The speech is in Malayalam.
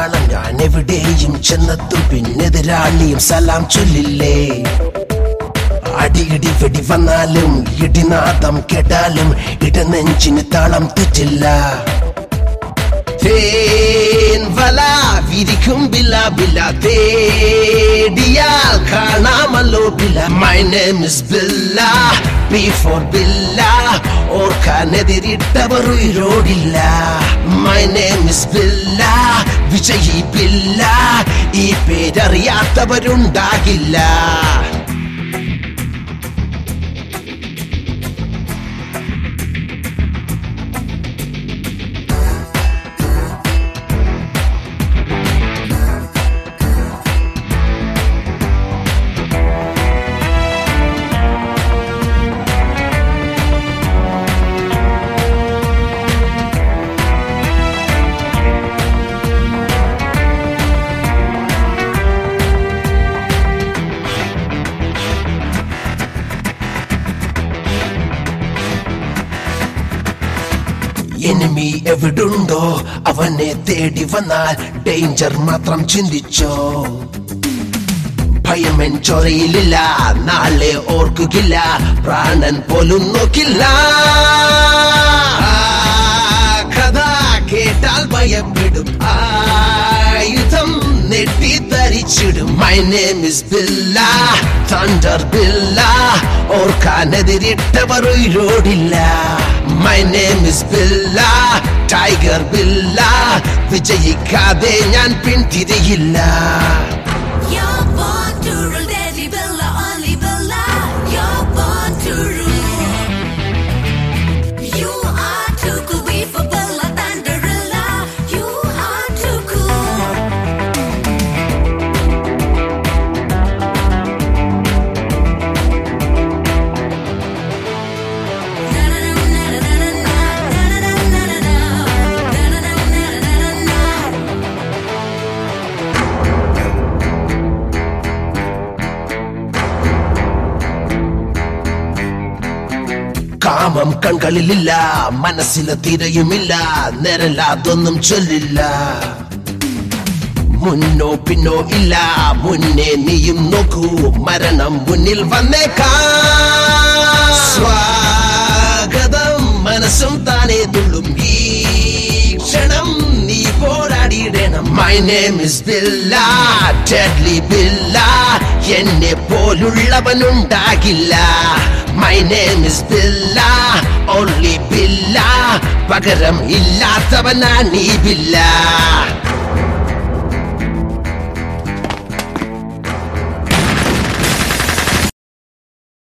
നാളം ഞാൻ എവിടെയും ചെന്നെത്തും പിന്നെതിരാളിയും സലാം ചൊല്ലില്ലേ അടിയിടി വെടി വന്നാലും ഇടിനാദം കേട്ടാലും ഇടനെഞ്ചിന് താളം തെറ്റില്ല തേൻ വല വിരിക്കും ബില ബില തേടിയാൽ കാണാമല്ലോ Billa my name is Billa before Billa ഓർക്കാനെതിരിട്ടവർ ഉയരോടില്ല മൈ നെയിം ഇസ് ബില്ല വിജയി ബില്ല ഈ പേരറിയാത്തവരുണ്ടാകില്ല എനിമി എവിടുണ്ടോ അവനെ തേടി വന്നാൽ ഡേഞ്ചർ മാത്രം ചിന്തിച്ചോ ഭയമൻ ചൊറയിലില്ല നാളെ ഓർക്കുകില്ല പ്രാണൻ പോലും നോക്കില്ല ആ കഥ കേട്ടാൽ ഭയപ്പെടും ആയുധം നെട്ടിത്തരിച്ചിടും my name is Billa thunder Billa ഓർക്കാനെതിരിട്ടവർ ഉയരോടില്ല my name is Billa tiger Billa വിജയിക്കാതെ ഞാൻ പിന്തിരിയില്ല You're born to rule, Daddy Bella, only Bella. You're born to rule. You are too cool, we for Bella, Thunderella. You are too cool. Na na na na na na na na na na na na na na na na na na കാമം കൺകളിലില്ല മനസ്സിലെ തിരയുമില്ല നിരല്ലാതൊന്നും ചൊല്ലില്ല മുന്നോ പിന്നോ ഇല്ല മുന്നേ നീയും നോക്കൂ മരണം മുന്നിൽ വന്നേക്കാം സ്വാഗതം മനസ്സും താനേ തുള്ളും ഈ ക്ഷണം നീ പോരാടിയിടണം my name is Billa deadly Billa എന്നെ പോലുള്ളവനുണ്ടാകില്ല my name is Billa only Billa പകരം ഇല്ലാത്തവനാ നീ ബില്ല